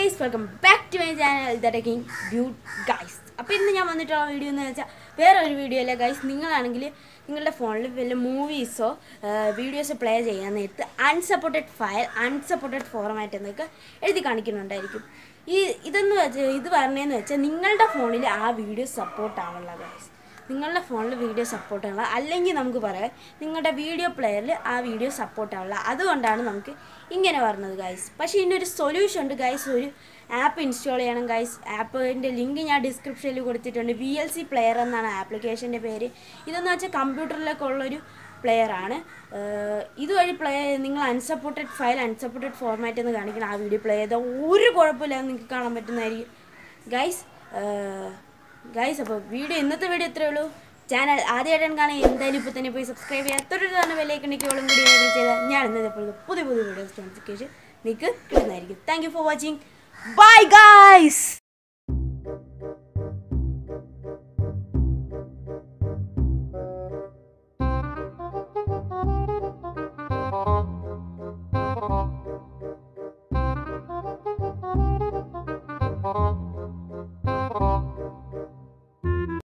guys welcome back to my channel the taking beaut guys അപ്പോൾ ഇന്ന് ഞാൻ വന്നിട്ടുള്ള വീഡിയോ എന്ന് വെച്ചാൽ വേറെ ഒരു വീഡിയോ അല്ല ഗൈസ് നിങ്ങളാണെങ്കിൽ നിങ്ങളുടെ ഫോണിൽ വല്ല മൂവീസോ വീഡിയോസോ പ്ലേ ചെയ്യാൻ നേരത്ത് അൺസപ്പോർട്ടഡ് ഫയൽ അൺസപ്പോർട്ടഡ് ഫോർമാറ്റ് എന്നൊക്കെ എഴുതി കാണിക്കുന്നുണ്ടായിരിക്കും ഈ ഇതെന്ന് വെച്ചാൽ ഇത് പറഞ്ഞതെന്ന് വെച്ചാൽ നിങ്ങളുടെ ഫോണിൽ ആ വീഡിയോ സപ്പോർട്ട് ആവുള്ള ഗൈസ് നിങ്ങളുടെ ഫോണിൽ വീഡിയോ സപ്പോർട്ട് ആവുള്ള അല്ലെങ്കിൽ നമുക്ക് പറയാം നിങ്ങളുടെ വീഡിയോ പ്ലെയറിൽ ആ വീഡിയോ സപ്പോർട്ട് ആവുള്ള അതുകൊണ്ടാണ് നമുക്ക് ഇങ്ങനെ പറഞ്ഞത് ഗൈസ് പക്ഷേ ഇതിനൊരു സൊല്യൂഷൻ ഉണ്ട് ഗൈസ് ഒരു ആപ്പ് ഇൻസ്റ്റാൾ ചെയ്യണം ഗൈസ് ആപ്പിൻ്റെ ലിങ്ക് ഞാൻ ഡിസ്ക്രിപ്ഷനിൽ കൊടുത്തിട്ടുണ്ട് വി എൽ സി പ്ലെയർ എന്നാണ് ആപ്ലിക്കേഷൻ്റെ പേര് ഇതെന്ന് വെച്ചാൽ കമ്പ്യൂട്ടറിലൊക്കെ ഉള്ളൊരു പ്ലെയറാണ് ഇതുവഴി പ്ലേ നിങ്ങൾ അൺസപ്പോർട്ടഡ് ഫയൽ അൺസപ്പോർട്ടഡ് ഫോർമാറ്റ് എന്ന് കാണിക്കണം ആ വീഡിയോ പ്ലേ ചെയ്താൽ ഒരു കുഴപ്പമില്ലാതെ നിങ്ങൾക്ക് കാണാൻ പറ്റുന്നതായിരിക്കും ഗൈസ് ഗൈസ് അപ്പോൾ വീഡിയോ ഇന്നത്തെ വീഡിയോ ഇത്രയേ ഉള്ളൂ ചാനൽ ആദ്യമായിട്ടാണ് കാണാൻ എന്തായാലും ഇപ്പോൾ തന്നെ പോയി സബ്സ്ക്രൈബ് ചെയ്യുക തൊട്ടിട്ട് തന്നെ വിലയ്ക്കണിക്കോളും കൂടി enable ചെയ്താൽ ഞാൻ ഇന്നത്തെ പോലെ പുതിയ പുതിയ വീഡിയോസ് നോട്ടിഫിക്കേഷൻ നിങ്ങൾക്ക് കിട്ടുന്നതായിരിക്കും thank you for watching bye guys